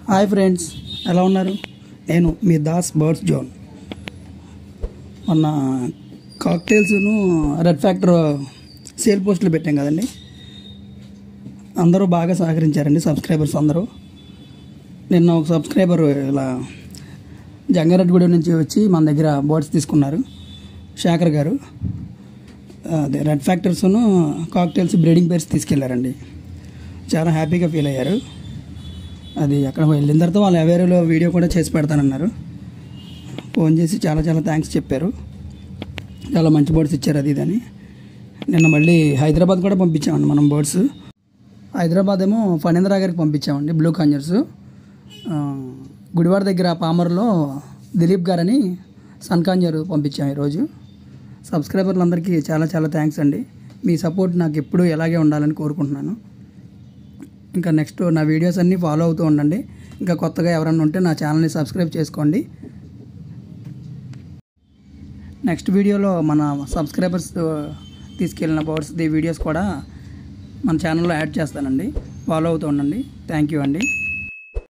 hi friends ఎలా ఉన్నారు నేను మీ దాస్ బర్డ్స్ జోన్ మొన్న కాక్టైల్స్ను రెడ్ ఫ్యాక్టర్ సేల్ పోస్టులు పెట్టాం కదండి అందరూ బాగా సహకరించారండి సబ్స్క్రైబర్స్ అందరూ నిన్న ఒక సబ్స్క్రైబర్ ఇలా జంగారెడ్డిగూడెం నుంచి వచ్చి మన దగ్గర బర్డ్స్ తీసుకున్నారు శేఖర్ గారు అదే రెడ్ ఫ్యాక్టర్స్ను కాక్టైల్స్ బ్రీడింగ్ పేర్స్ తీసుకెళ్లారండి చాలా హ్యాపీగా ఫీల్ అయ్యారు అది అక్కడ వెళ్ళిన తర్వాత వాళ్ళు అవేరేలో వీడియో కూడా చేసి పెడతానన్నారు ఫోన్ చేసి చాలా చాలా థ్యాంక్స్ చెప్పారు చాలా మంచి బర్డ్స్ ఇచ్చారు అది ఇదని నిన్న మళ్ళీ హైదరాబాద్ కూడా పంపించామండి మనం బర్డ్స్ హైదరాబాద్ ఏమో ఫణేంద్ర గారికి పంపించామండి బ్లూ కాంజర్స్ గుడివాడ దగ్గర పామర్లో దిలీప్ గారని సన్ కాంజర్ పంపించాం ఈరోజు సబ్స్క్రైబర్లందరికీ చాలా చాలా థ్యాంక్స్ అండి మీ సపోర్ట్ నాకు ఎప్పుడూ ఎలాగే ఉండాలని కోరుకుంటున్నాను ఇంకా నెక్స్ట్ నా వీడియోస్ అన్నీ ఫాలో అవుతూ ఉండండి ఇంకా కొత్తగా ఎవరన్నా ఉంటే నా ఛానల్ని సబ్స్క్రైబ్ చేసుకోండి నెక్స్ట్ వీడియోలో మన సబ్స్క్రైబర్స్ తీసుకెళ్ళిన బర్డ్స్ది వీడియోస్ కూడా మన ఛానల్లో యాడ్ చేస్తానండి ఫాలో అవుతూ ఉండండి థ్యాంక్ యూ అండి